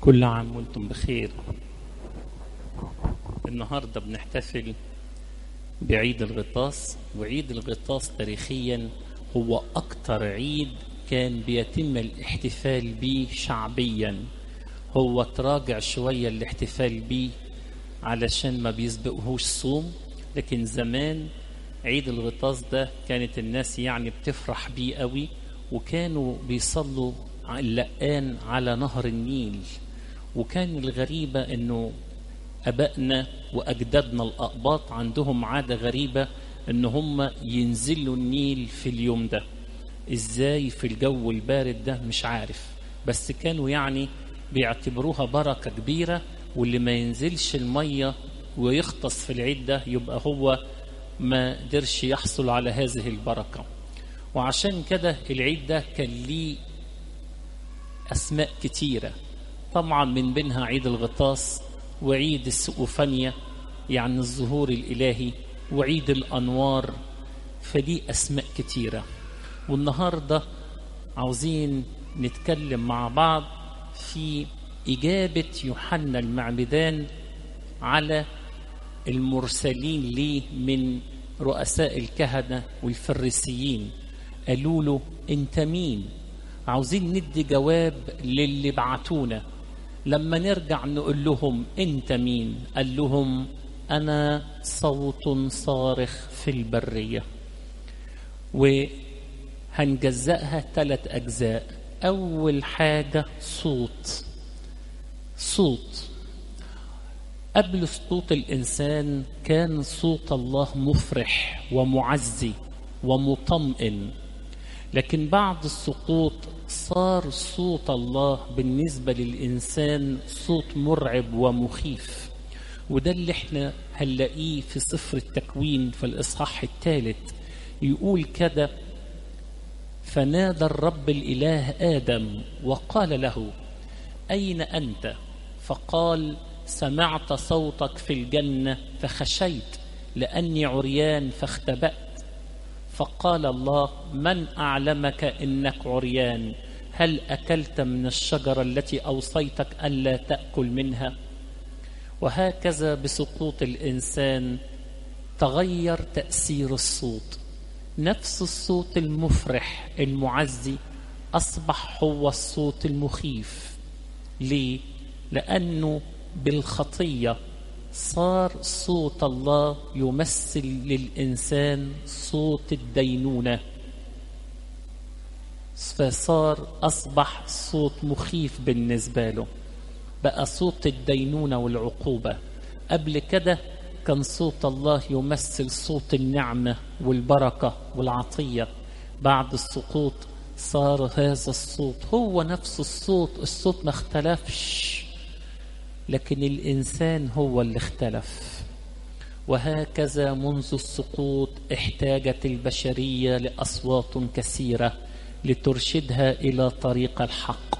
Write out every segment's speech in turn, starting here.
كل عام وانتم بخير النهارده بنحتفل بعيد الغطاس وعيد الغطاس تاريخيا هو أكتر عيد كان بيتم الاحتفال به شعبيا هو تراجع شوية الاحتفال به علشان ما بيسبقهوش صوم لكن زمان عيد الغطاس ده كانت الناس يعني بتفرح بيه قوي وكانوا بيصلوا اللقان على نهر النيل وكان الغريبة انه ابائنا واجدادنا الاقباط عندهم عادة غريبة ان هم ينزلوا النيل في اليوم ده ازاي في الجو البارد ده مش عارف بس كانوا يعني بيعتبروها بركة كبيرة واللي ما ينزلش المية ويختص في العيد ده يبقى هو ما قدرش يحصل على هذه البركة وعشان كده العيد ده كان ليه أسماء كتيرة طبعا من بينها عيد الغطاس وعيد السقوفانية يعني الظهور الإلهي وعيد الأنوار فدي أسماء كتيرة والنهاردة عاوزين نتكلم مع بعض في إجابة يوحنا المعمدان على المرسلين ليه من رؤساء الكهنة والفريسيين قالوا له أنت مين؟ عاوزين ندي جواب للي بعتونا لما نرجع نقول لهم أنت مين؟ قال لهم أنا صوت صارخ في البرية وهنجزأها ثلاث أجزاء أول حاجة صوت صوت قبل صوت الإنسان كان صوت الله مفرح ومعزي ومطمئن لكن بعد السقوط صار صوت الله بالنسبة للإنسان صوت مرعب ومخيف وده اللي احنا هنلاقيه في سفر التكوين في الإصحاح الثالث يقول كده فنادى الرب الإله آدم وقال له أين أنت؟ فقال سمعت صوتك في الجنة فخشيت لأني عريان فاختبأت فقال الله من أعلمك إنك عريان هل أكلت من الشجرة التي أوصيتك ألا تأكل منها وهكذا بسقوط الإنسان تغير تأثير الصوت نفس الصوت المفرح المعزي أصبح هو الصوت المخيف ليه؟ لأنه بالخطية صار صوت الله يمثل للإنسان صوت الدينونة فصار أصبح صوت مخيف بالنسبة له بقى صوت الدينونة والعقوبة قبل كده كان صوت الله يمثل صوت النعمة والبركة والعطية بعد السقوط صار هذا الصوت هو نفس الصوت الصوت ما اختلفش لكن الإنسان هو اللي اختلف وهكذا منذ السقوط احتاجت البشرية لأصوات كثيرة لترشدها إلى طريق الحق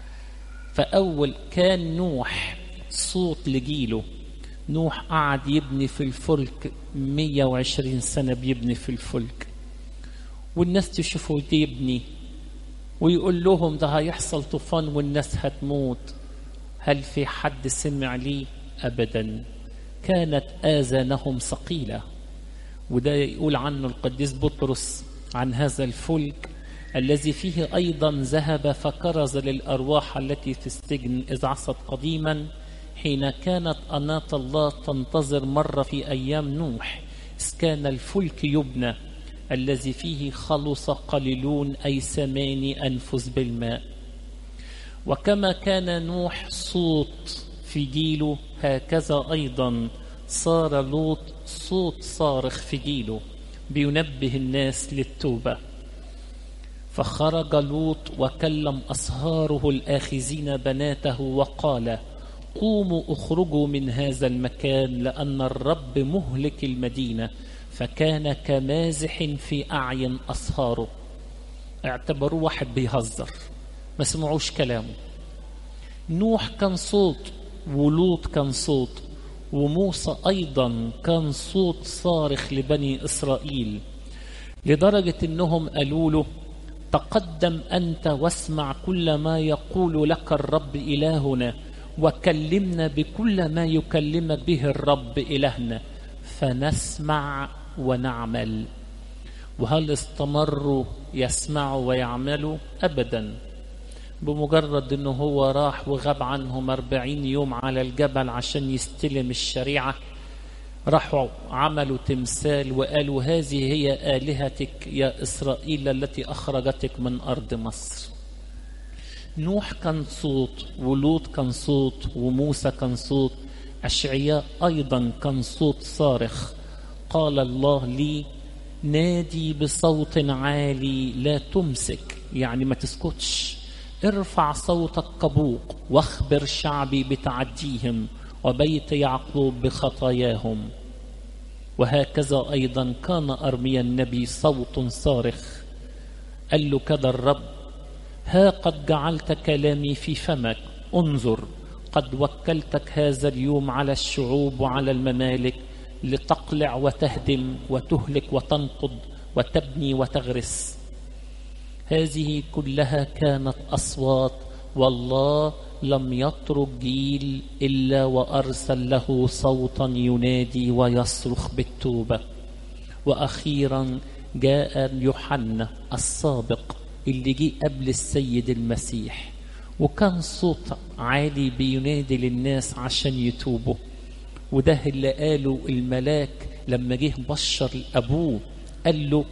فأول كان نوح صوت لجيله نوح قعد يبني في الفلك 120 سنة بيبني في الفلك والناس تشوفه يبني ويقول لهم ده هيحصل طوفان والناس هتموت هل في حد سمع لي أبدا كانت آذانهم ثقيلة وده يقول عنه القديس بطرس عن هذا الفلك الذي فيه أيضا ذهب فكرز للأرواح التي في السجن إذ عصت قديما حين كانت أناة الله تنتظر مرة في أيام نوح إذ كان الفلك يبنى الذي فيه خلص قليلون أي ثماني أنفس بالماء وكما كان نوح صوت في جيله هكذا أيضا صار لوط صوت صارخ في جيله بينبه الناس للتوبة فخرج لوط وكلم أصهاره الآخذين بناته وقال قوموا اخرجوا من هذا المكان لأن الرب مهلك المدينة فكان كمازح في أعين أصهاره اعتبروه واحد بيهزر ما سمعوش كلامه نوح كان صوت ولوط كان صوت وموسى أيضا كان صوت صارخ لبني إسرائيل لدرجة أنهم قالوا له تقدم أنت واسمع كل ما يقول لك الرب إلهنا وكلمنا بكل ما يكلمك به الرب إلهنا فنسمع ونعمل وهل استمروا يسمعوا ويعملوا أبدا بمجرد أنه هو راح وغاب عنهم أربعين يوم على الجبل عشان يستلم الشريعة راحوا عملوا تمثال وقالوا هذه هي آلهتك يا إسرائيل التي أخرجتك من أرض مصر نوح كان صوت ولوط كان صوت وموسى كان صوت أشعياء أيضا كان صوت صارخ قال الله لي نادي بصوت عالي لا تمسك يعني ما تسكتش ارفع صوتك كبوق واخبر شعبي بتعديهم وبيت يعقوب بخطاياهم وهكذا أيضا كان أرميا النبي صوت صارخ قال له كذا الرب ها قد جعلت كلامي في فمك انظر قد وكلتك هذا اليوم على الشعوب وعلى الممالك لتقلع وتهدم وتهلك وتنقض وتبني وتغرس هذه كلها كانت أصوات والله لم يترك جيل إلا وأرسل له صوتا ينادي ويصرخ بالتوبة وأخيرا جاء يوحنا السابق اللي جه قبل السيد المسيح وكان صوت عالي بينادي للناس عشان يتوبوا وده اللي قاله الملاك لما جه بشر أبوه قال له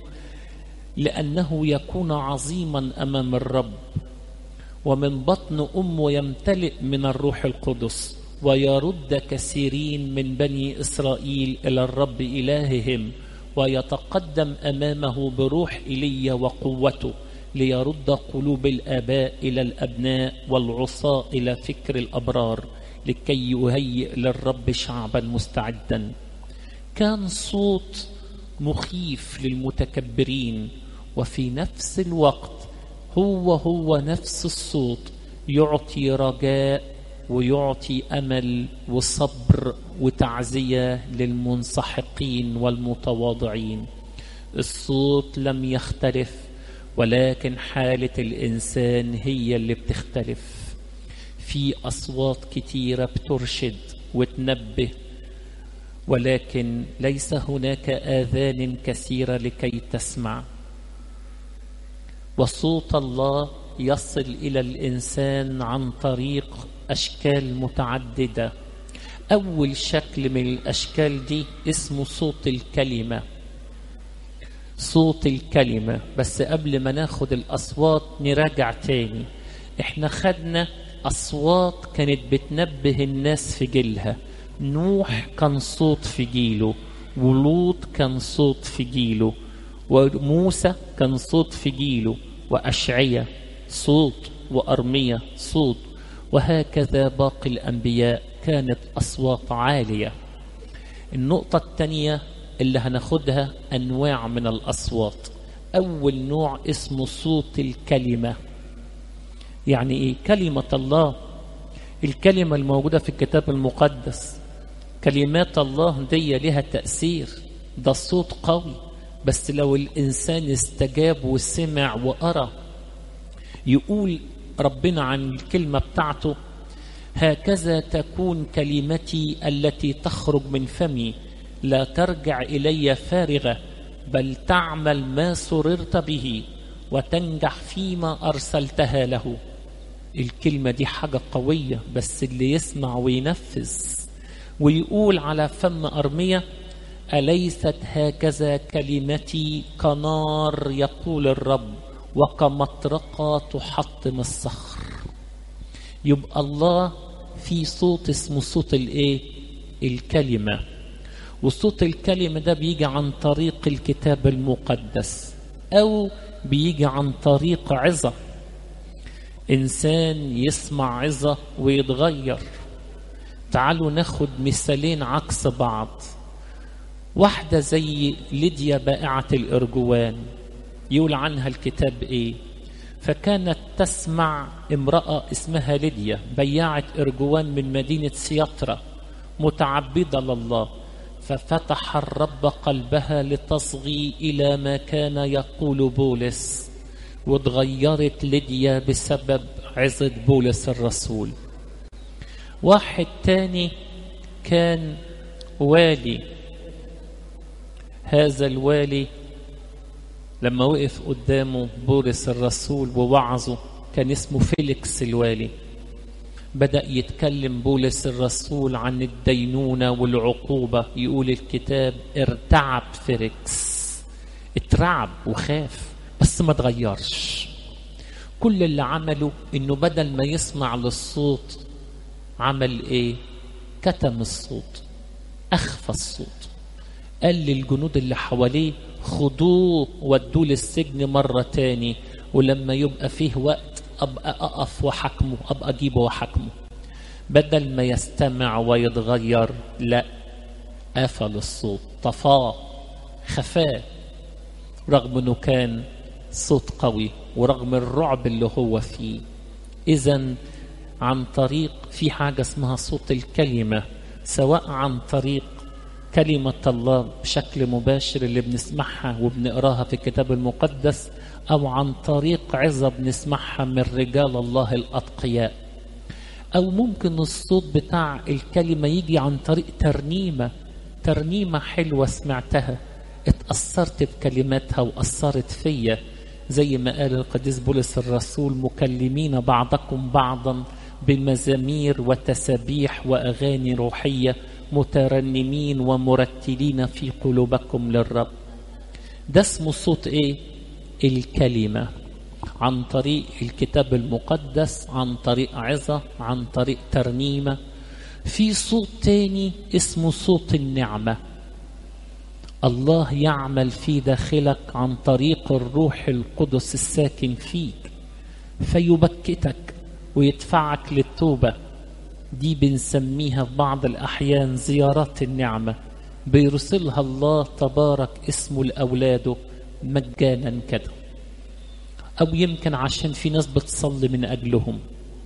لأنه يكون عظيما أمام الرب ومن بطن أمه يمتلئ من الروح القدس ويرد كثيرين من بني إسرائيل إلى الرب إلههم ويتقدم أمامه بروح إيليا وقوته ليرد قلوب الآباء إلى الأبناء والعصاة إلى فكر الأبرار لكي يهيئ للرب شعبا مستعدا كان صوت مخيف للمتكبرين وفي نفس الوقت هو هو نفس الصوت يعطي رجاء ويعطي امل وصبر وتعزيه للمنسحقين والمتواضعين الصوت لم يختلف ولكن حاله الانسان هي اللي بتختلف في اصوات كتيره بترشد وتنبه ولكن ليس هناك اذان كثيره لكي تسمع وصوت الله يصل الى الانسان عن طريق اشكال متعدده اول شكل من الاشكال دي اسمه صوت الكلمه صوت الكلمه بس قبل ما ناخد الاصوات نراجع تاني احنا خدنا اصوات كانت بتنبه الناس في جيلها نوح كان صوت في جيله ولوط كان صوت في جيله وموسى كان صوت في جيله وأشعية صوت وأرمية صوت وهكذا باقي الأنبياء كانت أصوات عالية النقطة الثانية اللي هناخدها أنواع من الأصوات أول نوع اسمه صوت الكلمة يعني إيه كلمة الله الكلمة الموجودة في الكتاب المقدس كلمات الله دي لها تأثير ده صوت قوي بس لو الإنسان استجاب وسمع وأرى يقول ربنا عن الكلمة بتاعته هكذا تكون كلمتي التي تخرج من فمي لا ترجع إلي فارغة بل تعمل ما سررت به وتنجح فيما أرسلتها له الكلمة دي حاجة قوية بس اللي يسمع وينفذ ويقول على فم أرمية أليست هكذا كلمتي كنار يقول الرب وكمطرقة تحطم الصخر يبقى الله في صوت اسمه صوت الايه الكلمة وصوت الكلمة ده بيجي عن طريق الكتاب المقدس أو بيجي عن طريق عظة إنسان يسمع عظة ويتغير تعالوا ناخد مثالين عكس بعض واحدة زي ليديا بائعة الإرجوان يقول عنها الكتاب إيه فكانت تسمع امرأة اسمها ليديا بياعة إرجوان من مدينة سيطرة متعبدة لله ففتح الرب قلبها لتصغي إلى ما كان يقول بولس وتغيرت ليديا بسبب عظة بولس الرسول واحد تاني كان والي هذا الوالي لما وقف قدامه بولس الرسول ووعظه كان اسمه فيليكس الوالي بدأ يتكلم بولس الرسول عن الدينونة والعقوبة يقول الكتاب ارتعب فيليكس اترعب وخاف بس ما تغيرش كل اللي عمله انه بدل ما يسمع للصوت عمل ايه كتم الصوت اخفى الصوت قال للجنود اللي حواليه خدوه ودوه للسجن مرة تاني ولما يبقى فيه وقت أبقى أقف وحكمه أبقى أجيبه وحكمه بدل ما يستمع ويتغير لا قفل الصوت طفاه خفاه رغم انه كان صوت قوي ورغم الرعب اللي هو فيه اذا عن طريق في حاجه اسمها صوت الكلمه سواء عن طريق كلمه الله بشكل مباشر اللي بنسمعها وبنقراها في الكتاب المقدس او عن طريق عظه بنسمعها من رجال الله الاتقياء او ممكن الصوت بتاع الكلمه يجي عن طريق ترنيمه ترنيمه حلوه سمعتها اتأثرت بكلماتها وأثرت فيا زي ما قال القديس بولس الرسول مكلمين بعضكم بعضا بمزامير وتسابيح وأغاني روحية مترنمين ومرتلين في قلوبكم للرب ده اسمه صوت ايه الكلمة عن طريق الكتاب المقدس عن طريق عظة عن طريق ترنيمة في صوت تاني اسمه صوت النعمه الله يعمل في داخلك عن طريق الروح القدس الساكن فيك فيبكتك ويدفعك للتوبة دي بنسميها في بعض الأحيان زيارات النعمة بيرسلها الله تبارك اسمه لأولاده مجانا كده أو يمكن عشان في ناس بتصلي من أجلهم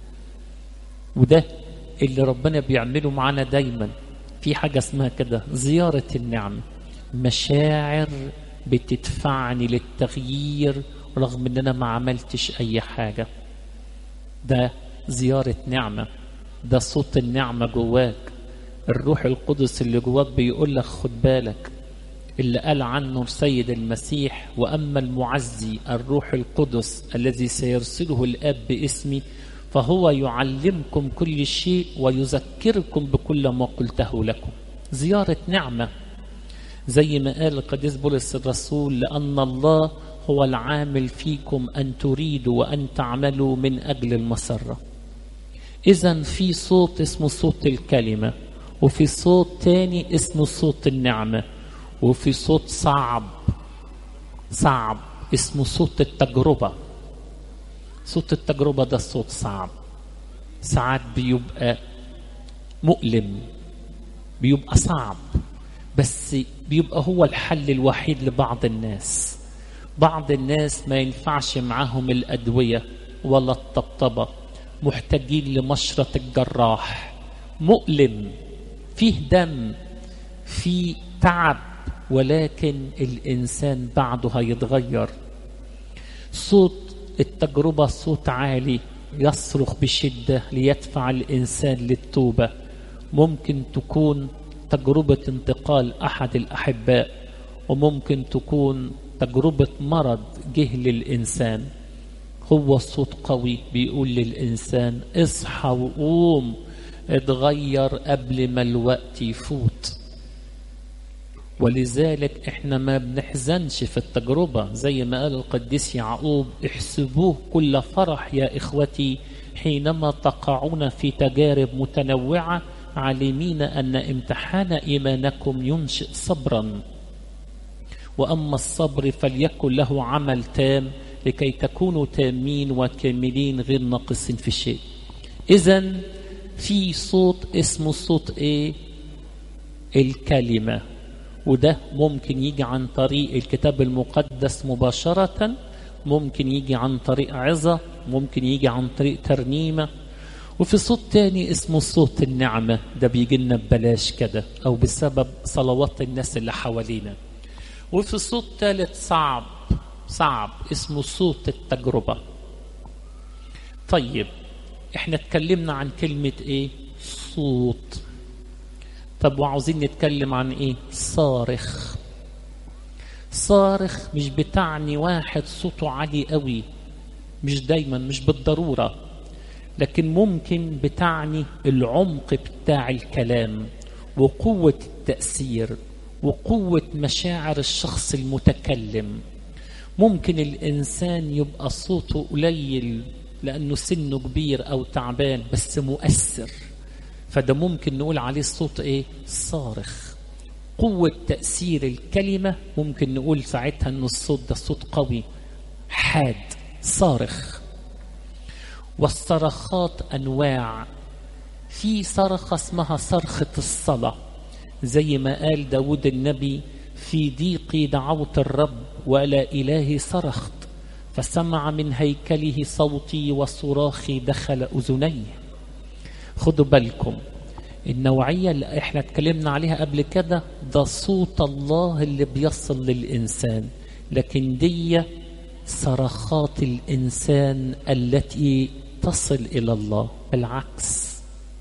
وده اللي ربنا بيعمله معانا دايما في حاجة اسمها كده زيارة النعمة مشاعر بتدفعني للتغيير رغم ان انا ما عملتش اي حاجة ده زيارة نعمة ده صوت النعمة جواك الروح القدس اللي جواك بيقول لك خد بالك اللي قال عنه سيد المسيح واما المعزي الروح القدس الذي سيرسله الاب باسمي فهو يعلمكم كل شيء ويذكركم بكل ما قلته لكم زيارة نعمة زي ما قال القديس بولس الرسول لأن الله هو العامل فيكم أن تريدوا وأن تعملوا من أجل المسرة إذا في صوت اسمه صوت الكلمة وفي صوت تاني اسمه صوت النعمة وفي صوت صعب صعب اسمه صوت التجربة صوت التجربة ده صوت صعب ساعات بيبقى مؤلم بيبقى صعب بس بيبقى هو الحل الوحيد لبعض الناس بعض الناس ما ينفعش معاهم الأدوية ولا الطبطبة محتاجين لمشرط الجراح مؤلم فيه دم فيه تعب ولكن الإنسان بعده هيتغير صوت التجربة صوت عالي يصرخ بشدة ليدفع الإنسان للتوبة ممكن تكون تجربة انتقال أحد الأحباء وممكن تكون تجربة مرض جه للإنسان هو صوت قوي بيقول للإنسان اصحى وقوم اتغير قبل ما الوقت يفوت ولذلك احنا ما بنحزنش في التجربة زي ما قال القديس يعقوب احسبوه كل فرح يا إخوتي حينما تقعون في تجارب متنوعة عالمين أن امتحان إيمانكم ينشئ صبرا وأما الصبر فليكن له عمل تام لكي تكونوا تامين وكاملين غير ناقص في شيء إذا في صوت اسمه صوت إيه الكلمة وده ممكن يجي عن طريق الكتاب المقدس مباشرة ممكن يجي عن طريق عظة ممكن يجي عن طريق ترنيمة وفي صوت تاني اسمه صوت النعمة ده بيجي لنا ببلاش كده أو بسبب صلوات الناس اللي حوالينا وفي صوت ثالث صعب صعب اسمه صوت التجربة طيب احنا اتكلمنا عن كلمة ايه صوت طب وعاوزين نتكلم عن ايه صارخ صارخ مش بتعني واحد صوته عالي قوي مش دايما مش بالضرورة لكن ممكن بتعني العمق بتاع الكلام وقوة التأثير وقوة مشاعر الشخص المتكلم ممكن الإنسان يبقى صوته قليل لأنه سنه كبير أو تعبان بس مؤثر فده ممكن نقول عليه الصوت إيه صارخ قوة تأثير الكلمة ممكن نقول ساعتها أن الصوت ده صوت قوي حاد صارخ والصرخات أنواع في صرخة اسمها صرخة الصلاة زي ما قال داود النبي في ضيقي دعوت الرب وإلى إلهي صرخت فسمع من هيكله صوتي وصراخي دخل أذنيه خدوا بالكم النوعية اللي احنا اتكلمنا عليها قبل كده ده صوت الله اللي بيصل للإنسان لكن دي صرخات الإنسان التي تصل إلى الله بالعكس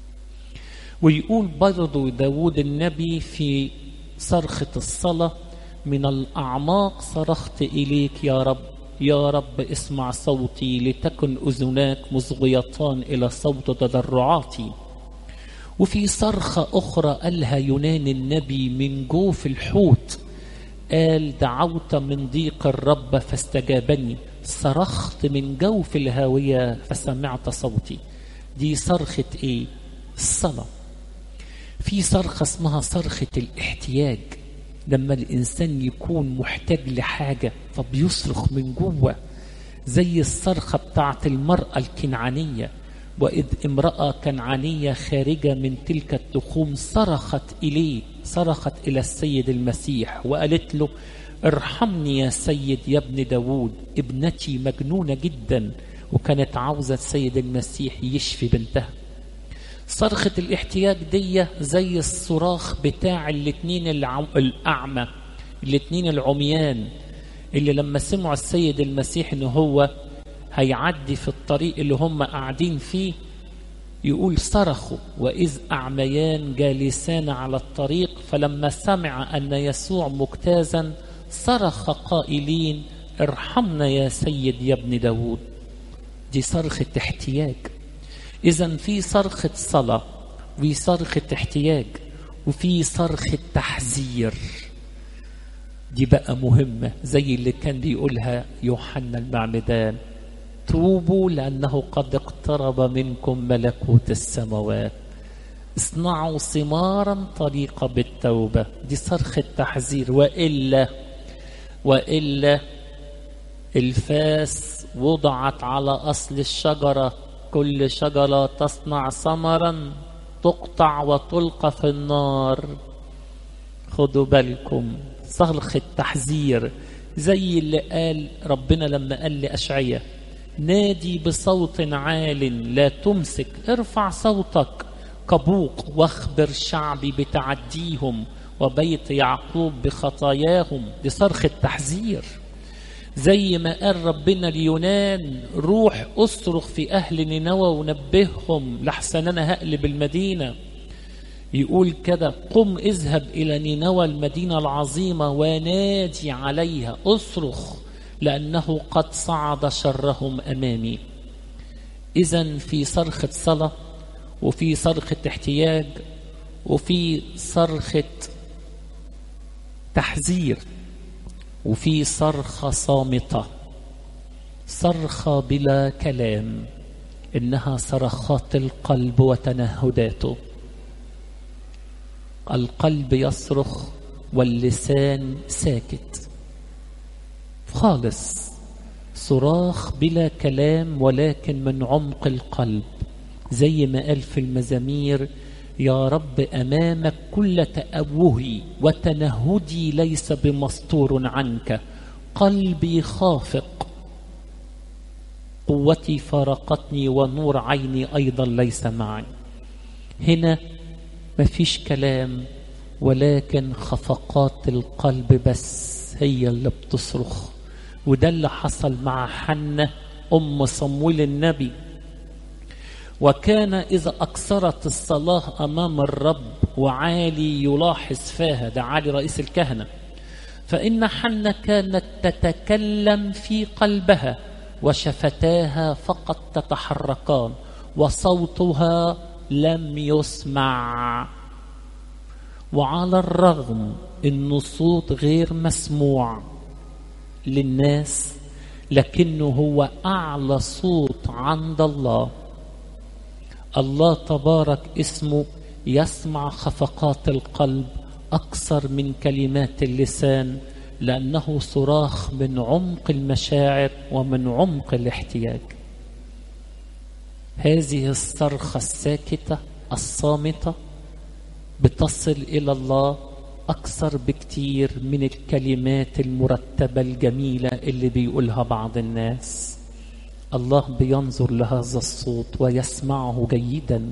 ويقول برضو داود النبي في صرخة الصلاة من الأعماق صرخت إليك يا رب يا رب اسمع صوتي لتكن أذناك مصغيتان إلى صوت تضرعاتي وفي صرخة أخرى قالها يونان النبي من جوف الحوت قال دعوت من ضيق الرب فاستجابني صرخت من جوف الهاوية فسمعت صوتي دي صرخة ايه الصلاة في صرخة اسمها صرخة الاحتياج لما الإنسان يكون محتاج لحاجة فبيصرخ من جوه زي الصرخة بتاعت المرأة الكنعانية وإذ امرأة كنعانية خارجة من تلك التخوم صرخت إليه صرخت إلى السيد المسيح وقالت له ارحمني يا سيد يا ابن داود ابنتي مجنونة جدا وكانت عاوزة السيد المسيح يشفي بنتها صرخة الاحتياج دي زي الصراخ بتاع الاتنين العم... الأعمى الاتنين العميان اللي لما سمعوا السيد المسيح ان هو هيعدي في الطريق اللي هم قاعدين فيه يقول صرخوا وإذ أعميان جالسان على الطريق فلما سمع أن يسوع مجتازا صرخ قائلين ارحمنا يا سيد يا ابن داود دي صرخة احتياج إذا في صرخة صلاة وفي صرخة احتياج وفي صرخة تحذير دي بقى مهمة زي اللي كان بيقولها يوحنا المعمدان توبوا لأنه قد اقترب منكم ملكوت السماوات اصنعوا ثمارا طريقة بالتوبة دي صرخة تحذير وإلا وإلا الفاس وضعت على أصل الشجرة كل شجرة تصنع ثمرا تقطع وتلقى في النار خدوا بالكم صرخة تحذير زي اللي قال ربنا لما قال لأشعية نادي بصوت عال لا تمسك ارفع صوتك كبوق واخبر شعبي بتعديهم وبيت يعقوب بخطاياهم دي صرخة تحذير زي ما قال ربنا ليونان روح اصرخ في أهل نينوى ونبههم لحسن أنا هقلب المدينة يقول كده قم اذهب إلى نينوى المدينة العظيمة ونادي عليها اصرخ لأنه قد صعد شرهم أمامي إذا في صرخة صلاة وفي صرخة احتياج وفي صرخة تحذير وفي صرخة صامتة صرخة بلا كلام إنها صرخات القلب وتنهداته القلب يصرخ واللسان ساكت خالص صراخ بلا كلام ولكن من عمق القلب زي ما قال في المزامير يا رب أمامك كل تأوهي وتنهدي ليس بمسطور عنك قلبي خافق قوتي فارقتني ونور عيني أيضا ليس معي هنا مفيش كلام ولكن خفقات القلب بس هي اللي بتصرخ وده اللي حصل مع حنة أم صمويل النبي وكان إذا أكثرت الصلاة أمام الرب وعالي يلاحظ فاها ده عالي رئيس الكهنة فإن حنة كانت تتكلم في قلبها وشفتاها فقط تتحركان وصوتها لم يسمع وعلى الرغم ان الصوت غير مسموع للناس لكنه هو اعلى صوت عند الله الله تبارك اسمه يسمع خفقات القلب اكثر من كلمات اللسان لانه صراخ من عمق المشاعر ومن عمق الاحتياج هذه الصرخه الساكته الصامته بتصل الى الله اكثر بكتير من الكلمات المرتبه الجميله اللي بيقولها بعض الناس الله بينظر لهذا الصوت ويسمعه جيدا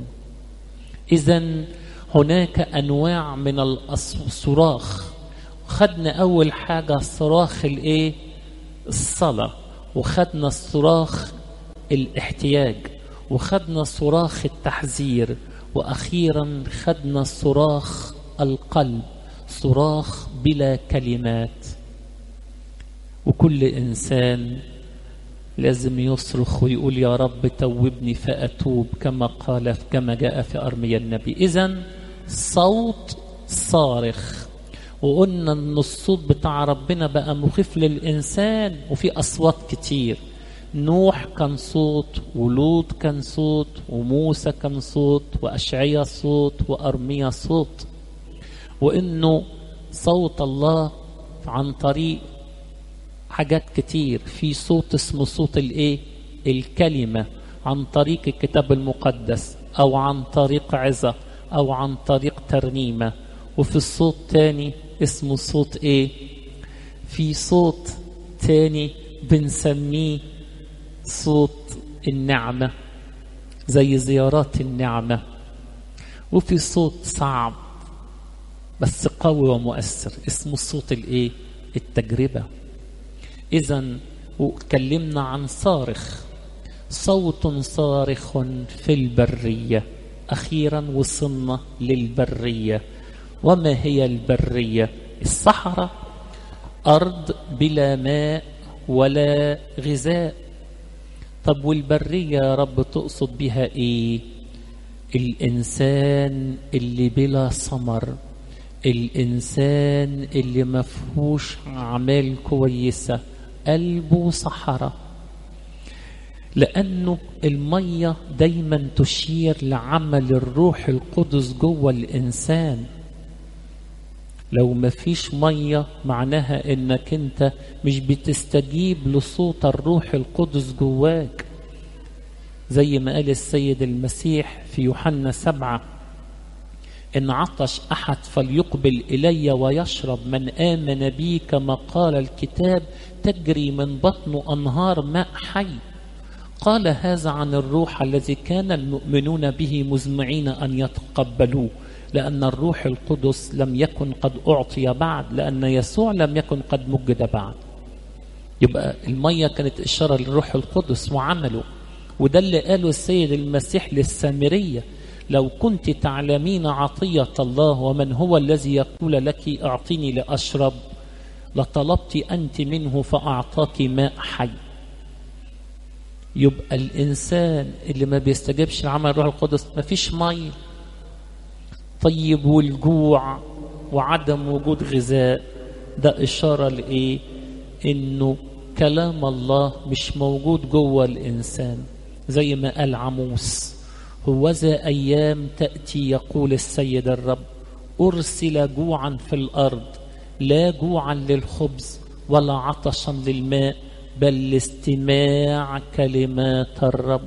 اذا هناك انواع من الصراخ خدنا اول حاجه صراخ الايه الصلاه وخدنا الصراخ الاحتياج وخدنا صراخ التحذير واخيرا خدنا صراخ القلب صراخ بلا كلمات وكل انسان لازم يصرخ ويقول يا رب توبني فاتوب كما قال كما جاء في ارميا النبي اذا صوت صارخ وقلنا ان الصوت بتاع ربنا بقى مخيف للانسان وفي اصوات كتير نوح كان صوت ولوط كان صوت وموسى كان صوت وأشعيا صوت وأرميا صوت وإنه صوت الله عن طريق حاجات كتير في صوت اسمه صوت الايه الكلمة عن طريق الكتاب المقدس أو عن طريق عظة أو عن طريق ترنيمة وفي الصوت تاني اسمه صوت ايه في صوت تاني بنسميه صوت النعمة زي زيارات النعمة وفي صوت صعب بس قوي ومؤثر اسمه صوت الايه التجربة اذا اتكلمنا عن صارخ صوت صارخ في البرية اخيرا وصلنا للبرية وما هي البرية الصحراء ارض بلا ماء ولا غذاء طب والبرية يا رب تقصد بها ايه الانسان اللي بلا ثمر الانسان اللي مفهوش اعمال كويسة قلبه صحراء لانه المية دايما تشير لعمل الروح القدس جوه الانسان لو ما فيش مية معناها انك انت مش بتستجيب لصوت الروح القدس جواك زي ما قال السيد المسيح في يوحنا سبعة إن عطش أحد فليقبل إلي ويشرب من آمن بي كما قال الكتاب تجري من بطنه أنهار ماء حي قال هذا عن الروح الذي كان المؤمنون به مزمعين أن يتقبلوه لأن الروح القدس لم يكن قد أعطي بعد لأن يسوع لم يكن قد مجد بعد يبقى المية كانت إشارة للروح القدس وعمله وده اللي قاله السيد المسيح للسامرية لو كنت تعلمين عطية الله ومن هو الذي يقول لك أعطيني لأشرب لطلبت أنت منه فأعطاك ماء حي يبقى الإنسان اللي ما بيستجيبش لعمل الروح القدس ما فيش مية طيب والجوع وعدم وجود غذاء ده إشارة لإيه إنه كلام الله مش موجود جوه الإنسان زي ما قال عموس هوذا أيام تأتي يقول السيد الرب أرسل جوعا في الأرض لا جوعا للخبز ولا عطشا للماء بل لاستماع كلمات الرب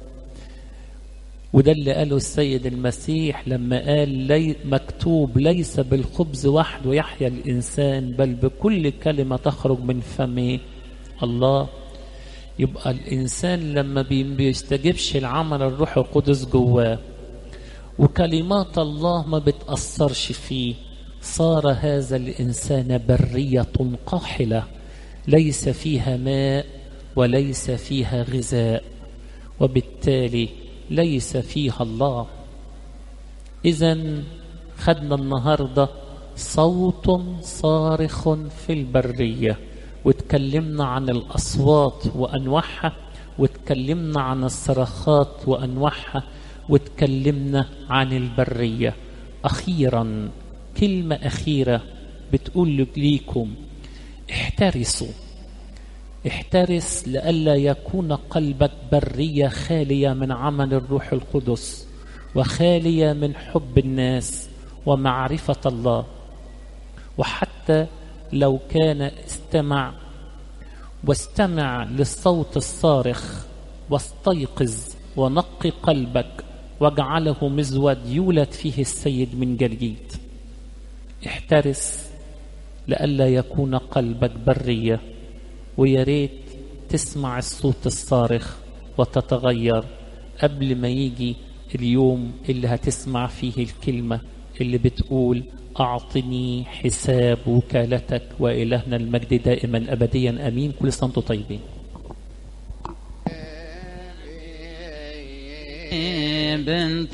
وده اللي قاله السيد المسيح لما قال لي مكتوب ليس بالخبز وحده يحيا الإنسان بل بكل كلمة تخرج من فمه الله يبقى الإنسان لما بيستجيبش العمل الروح القدس جواه وكلمات الله ما بتأثرش فيه صار هذا الإنسان برية قاحلة ليس فيها ماء وليس فيها غذاء وبالتالي ليس فيها الله إذا خدنا النهاردة صوت صارخ في البرية واتكلمنا عن الأصوات وأنواعها واتكلمنا عن الصرخات وأنواعها واتكلمنا عن البرية أخيرا كلمة أخيرة بتقول ليكم احترسوا احترس لئلا يكون قلبك برية خالية من عمل الروح القدس وخالية من حب الناس ومعرفة الله وحتى لو كان استمع واستمع للصوت الصارخ واستيقظ ونقي قلبك واجعله مزود يولد فيه السيد من جديد احترس لئلا يكون قلبك برية ويا ريت تسمع الصوت الصارخ وتتغير قبل ما يجي اليوم اللي هتسمع فيه الكلمة اللي بتقول أعطني حساب وكالتك وإلهنا المجد دائما أبديا أمين كل سنة وانتم طيبين بنت